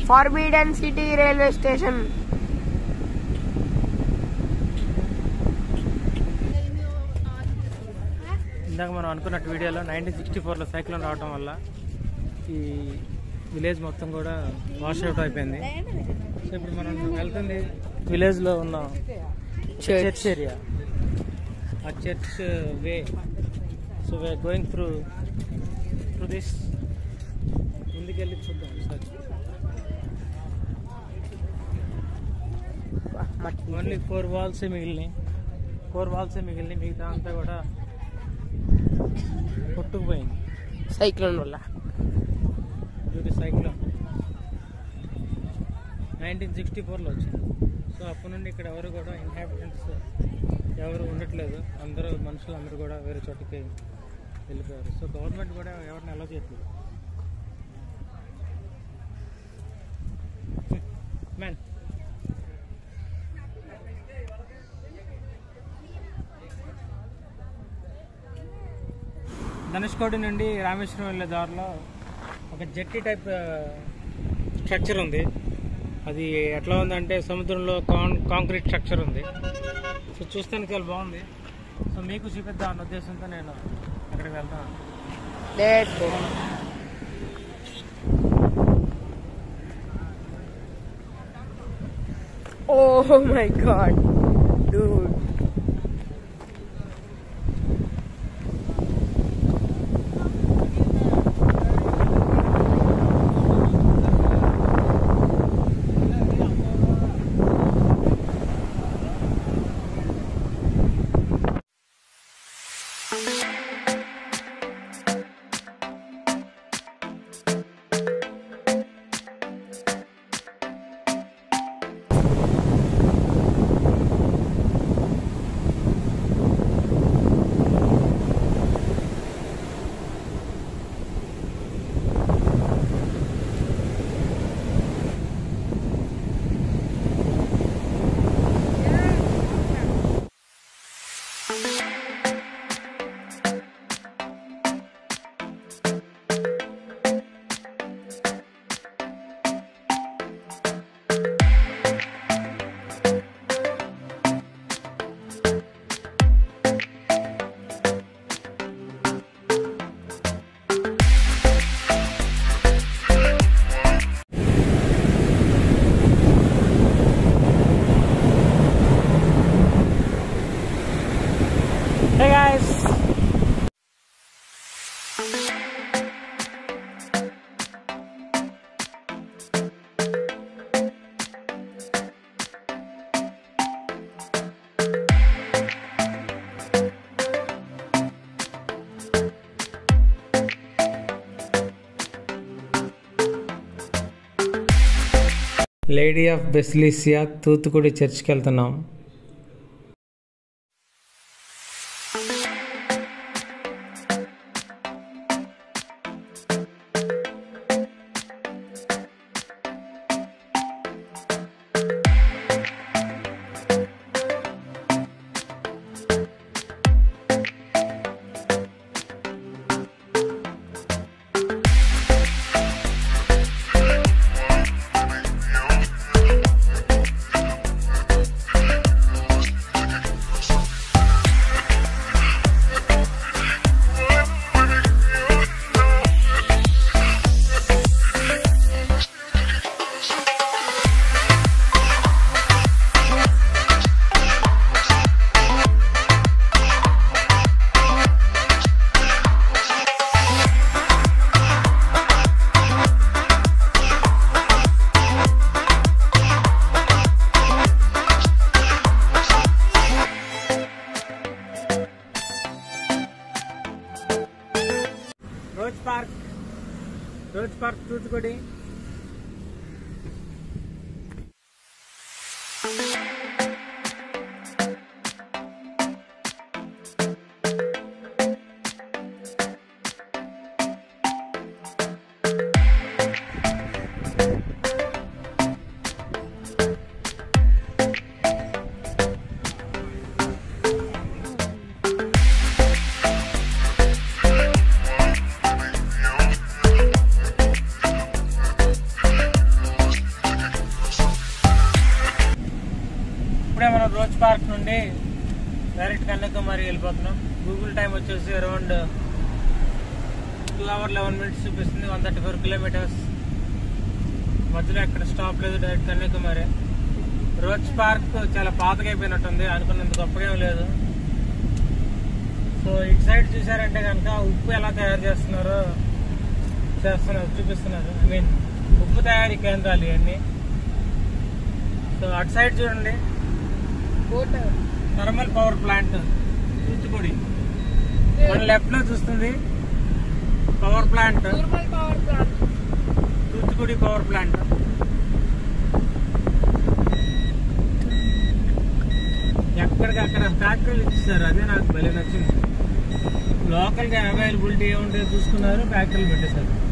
Forbidden city railway station ఇందాక మనం అనుకున్నట్టు వీడియోలో నైన్టీన్ సిక్స్టీ ఫోర్లో సైక్లోన్ రావడం వల్ల ఈ విలేజ్ మొత్తం కూడా వాష్ అవుట్ అయిపోయింది సో ఇప్పుడు మనం వెళ్తుంది విలేజ్లో ఉన్న చర్చ్ ఏరియా ఆ church way so we're going through through this ముందుకెళ్ళి చూద్దాం ఒకసారి ఓన్లీ ఫోర్ వాల్సే మిగిలినాయి ఫోర్ వాల్సే మిగిలినాయి మిగతా అంతా కూడా కొట్టుకుపోయింది సైక్లోన్ వల్ల డ్యూటీ సైక్లోన్ నైన్టీన్ సిక్స్టీ ఫోర్లో వచ్చింది సో అప్పటి నుండి ఇక్కడ ఎవరు కూడా ఇన్హాబిటెంట్స్ ఎవరు ఉండట్లేదు అందరూ మనుషులు అందరూ కూడా వేరే చోటుకి వెళ్ళిపోయారు సో గవర్నమెంట్ కూడా ఎవరిని అలో చేయట్లేదు మ్యాన్ ధనుష్కోటి నుండి రామేశ్వరం వెళ్ళే దారిలో ఒక జెట్టి టైప్ స్ట్రక్చర్ ఉంది అది ఎట్లా ఉందంటే సముద్రంలో కాన్ కాంక్రీట్ స్ట్రక్చర్ ఉంది సో చూస్తానికి చాలా బాగుంది సో మీకు చూపిద్దాం అన్న ఉద్దేశంతో నేను అక్కడికి వెళ్తాను let's go oh my god dude Hey guys! Lady of basilica Thoothukudi చర్చ్కి వెళ్తున్నాం rose park rose park Thoothukudi rose park నుండి డైరెక్ట్ కన్యాకుమారి వెళ్ళిపోతున్నాం గూగుల్ టైం వచ్చేసి around two hour eleven minutes చూపిస్తుంది వన్ థర్టీ ఫోర్ కిలోమీటర్స్ మధ్యలో ఎక్కడ స్టాప్ లేదు డైరెక్ట్ కన్యాకుమారి రోజ్ పార్క్ చాలా పాతగా అయిపోయినట్టుంది అనుకున్నంత గొప్పగా ఏం లేదు సో ఇటు సైడ్ చూసారంటే కనుక ఉప్పు ఎలా తయారు చేస్తున్నారో చేస్తున్నారు చూపిస్తున్నారు ఐ మీన్ ఉప్పు తయారీ కేంద్రాలు ఇవన్నీ సో అటు సైడ్ చూడండి థర్మల్ పవర్ ప్లాంట్ తూత్తుకుడి మన లెఫ్ట్ లో చూస్తుంది power plant Thoothukudi power plant ఎక్కడికి అక్కడ ఫ్యాక్టరీలు ఇచ్చేసారు అదే నాకు భలే నచ్చింది లోకల్ గా అవైలబిలిటీ ఏముంటే చూసుకున్నారు ఫ్యాక్టరీలు పెట్టేశారు